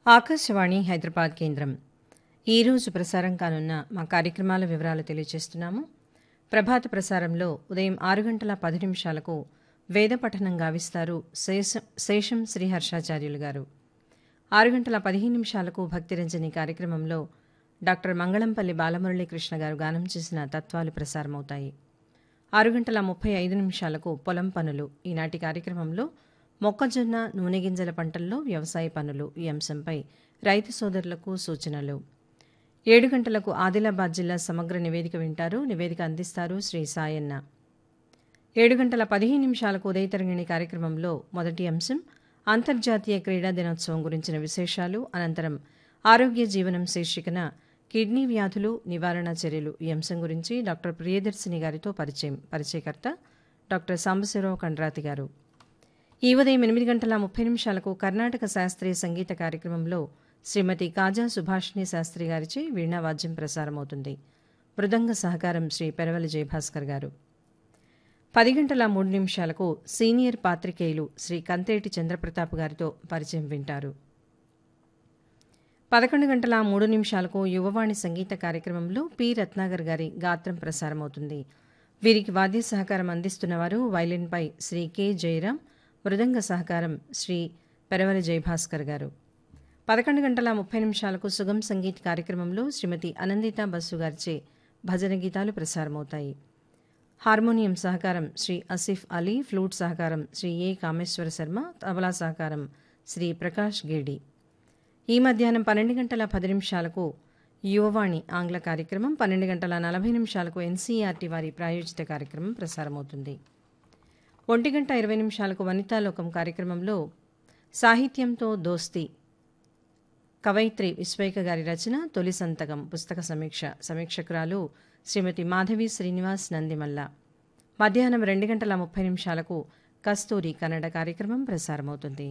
ఆకాశవాణి హైదరాబాద్ కేంద్రం ఈరోజు ప్రసారం కానున్న మా కార్యక్రమాల వివరాలు తెలియజేస్తున్నాము ప్రభాత ప్రసారంలో ఉదయం ఆరు గంటల పది నిమిషాలకు వేద పఠనం గావిస్తారు శేషం శేషం శ్రీ హర్షాచార్యులు గారు ఆరు గంటల పదిహేను నిమిషాలకు భక్తిరంజని కార్యక్రమంలో డాక్టర్ మంగళంపల్లి బాలమురళీకృష్ణ గారు గానం చేసిన తత్వాలు ప్రసారమవుతాయి ఆరు గంటల ముప్పై ఐదు నిమిషాలకు పొలం పనులు ఈనాటి కార్యక్రమంలో మొక్కజొన్న నూనె గింజల పంటల్లో వ్యవసాయ పనులు ఈ అంశంపై రైతు సోదరులకు సూచనలు ఏడు గంటలకు ఆదిలాబాద్ జిల్లా సమగ్ర నివేదిక వింటారు నివేదిక అందిస్తారు శ్రీ సాయన్న ఏడు గంటల పదిహేను నిమిషాలకు ఉదయతరంగిణి కార్యక్రమంలో మొదటి అంశం అంతర్జాతీయ క్రీడా దినోత్సవం గురించిన విశేషాలు అనంతరం ఆరోగ్య జీవనం శీర్షికన కిడ్నీ వ్యాధులు నివారణ చర్యలు ఈ అంశం గురించి డాక్టర్ ప్రియదర్శిని గారితో పరిచయం పరిచయకర్త డాక్టర్ సాంబశివరావు కండ్రాతి గారు ఈ ఉదయం ఎనిమిది గంటల ముప్పై నిమిషాలకు కర్ణాటక శాస్త్రీయ సంగీత కార్యక్రమంలో శ్రీమతి కాజా సుభాషిణి శాస్త్రి గారిచే వీణావాద్యం ప్రసారమవుతుంది మృదంగ సహకారం శ్రీ పెరవలి జయభాస్కర్ గారు పది గంటల మూడు నిమిషాలకు సీనియర్ పాత్రికేయులు శ్రీ కంతేటి చంద్రప్రతాప్ గారితో పరిచయం వింటారు పదకొండు గంటల మూడు నిమిషాలకు యువవాణి సంగీత కార్యక్రమంలో పి రత్నాగర్ గారి గాత్రం ప్రసారమవుతుంది వీరికి వాద్య సహకారం అందిస్తున్నవారు వైలిన్పై శ్రీ కె జయరాం మృదంగ సహకారం శ్రీ పెరవలి జయభాస్కర్ గారు పదకొండు గంటల ముప్పై నిమిషాలకు సుగం సంగీత్ కార్యక్రమంలో శ్రీమతి అనందిత బస్సు గారిచే భజన గీతాలు ప్రసారమవుతాయి హార్మోనియం సహకారం శ్రీ అసిఫ్ అలీ ఫ్లూట్ సహకారం శ్రీ ఏ కామేశ్వర శర్మ తబలా సహకారం శ్రీ ప్రకాష్ గేడి ఈ మధ్యాహ్నం పన్నెండు గంటల పది నిమిషాలకు యువవాణి ఆంగ్ల కార్యక్రమం పన్నెండు గంటల నలభై నిమిషాలకు ఎన్సీఆర్టీ వారి ప్రాయోజిత కార్యక్రమం ప్రసారమవుతుంది ఒంటి గంట ఇరవై నిమిషాలకు వనితాలోకం కార్యక్రమంలో సాహిత్యంతో దోస్తి కవయిత్రి విశ్వైక గారి రచన తొలి సంతకం పుస్తక సమీక్ష సమీక్షకురాలు శ్రీమతి మాధవి శ్రీనివాస్ నందిమల్ల మధ్యాహ్నం రెండు గంటల ముప్పై నిమిషాలకు కస్తూరి కన్నడ కార్యక్రమం ప్రసారమవుతుంది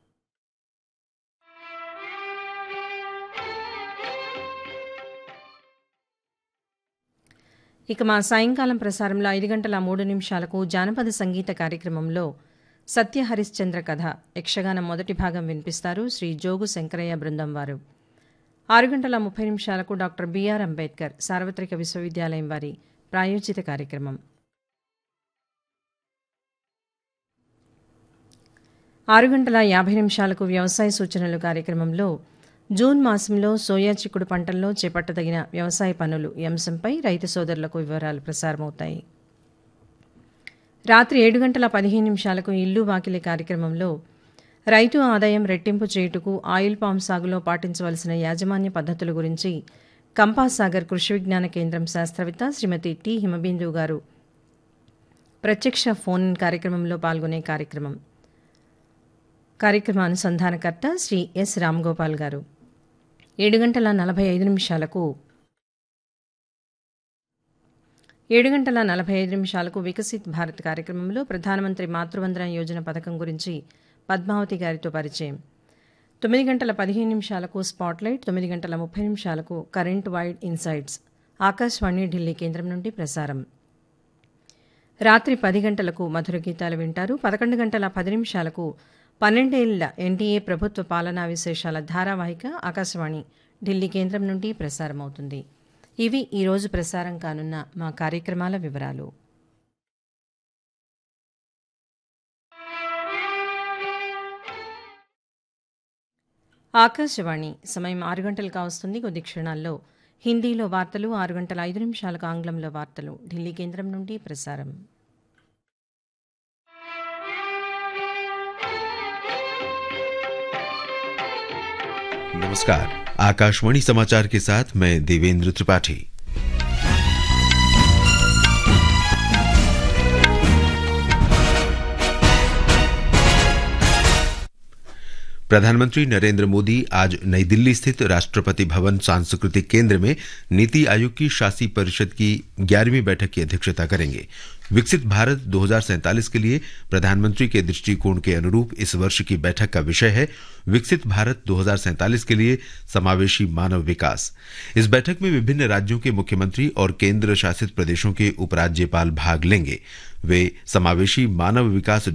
ఇక మా సాయంకాలం ప్రసారంలో ఐదు గంటల మూడు నిమిషాలకు జానపద సంగీత కార్యక్రమంలో సత్య హరిశ్చంద్ర కథ యక్షగానం మొదటి భాగం వినిపిస్తారు శ్రీ జోగు శంకరయ్య బృందం వారు ఆరు గంటల ముప్పై నిమిషాలకు డాక్టర్ బిఆర్ అంబేద్కర్ సార్వత్రిక విశ్వవిద్యాలయం వారి ప్రాయోజిత కార్యక్రమం ఆరు గంటల యాభై నిమిషాలకు వ్యవసాయ సూచనలు కార్యక్రమంలో జూన్ మాసంలో సోయా చిక్కుడు పంటల్లో చేపట్టదగిన వ్యవసాయ పనులు ఈ అంశంపై రైతు సోదరులకు వివరాలు ప్రసారమవుతాయి రాత్రి ఏడు గంటల పదిహేను నిమిషాలకు ఇల్లు వాకిలి కార్యక్రమంలో రైతు ఆదాయం రెట్టింపు చేయుటకు ఆయిల్ పామ్ సాగులో పాటించవలసిన యాజమాన్య పద్ధతుల గురించి కంపాసాగర్ కృషి విజ్ఞాన కేంద్రం శాస్త్రవేత్త శ్రీమతి టి హిమబిందు గారు ప్రత్యక్ష ఫోన్ కార్యక్రమంలో పాల్గొనే కార్యక్రమం కార్యక్రమ అనుసంధానకర్త శ్రీ ఎస్ రామ్గోపాల్ గారు ఏడు గంటల నలభై ఐదు నిమిషాలకు ఏడు గంటల నలభై ఐదు నిమిషాలకు వికసిత్ భారత్ కార్యక్రమంలో ప్రధానమంత్రి మాతృవందన యోజన పథకం గురించి పద్మావతి గారితో పరిచయం తొమ్మిది గంటల పదిహేను నిమిషాలకు స్పాట్లైట్ తొమ్మిది గంటల ముప్పై నిమిషాలకు current wide insights Akashvani Delhi కేంద్రం నుండి ప్రసారం రాత్రి పది గంటలకు మధుర గీతాలు వింటారు పదకొండు గంటల పది నిమిషాలకు పన్నెండేళ్ల ఎన్డీఏ ప్రభుత్వ పాలనా విశేషాల ధారావాహిక ఆకాశవాణి ఢిల్లీ కేంద్రం నుండి ప్రసారమవుతుంది ఇవి ఈరోజు ప్రసారం కానున్న మా కార్యక్రమాల వివరాలు ఆకాశవాణి సమయం ఆరు గంటలు కావస్తుంది కొద్ది క్షణాల్లో హిందీలో వార్తలు ఆరు గంటల ఐదు నిమిషాలకు ఆంగ్లంలో వార్తలు ఢిల్లీ కేంద్రం నుండి ప్రసారం नमस्कार आकाशवाणी समाचार के साथ मैं देवेंद्र त्रिपाठी प्रधानमंत्री नरेंद्र मोदी आज नई दिल्ली स्थित राष्ट्रपति भवन सांस्कृतिक केंद्र में नीति आयोग की शासी परिषद की ग्यारहवीं बैठक की अध्यक्षता करेंगे विकसित भारत 2047 के लिए प्रधानमंत्री के दृष्टिकोण के अनुरूप इस वर्ष की बैठक का विषय है विकसित भारत 2047 के लिए समावेशी मानव विकास इस बैठक में विभिन्न राज्यों के मुख्यमंत्री और केंद्र शासित प्रदेशों के उपराज्यपाल भाग लेंगे वे समावेशी मानव विकास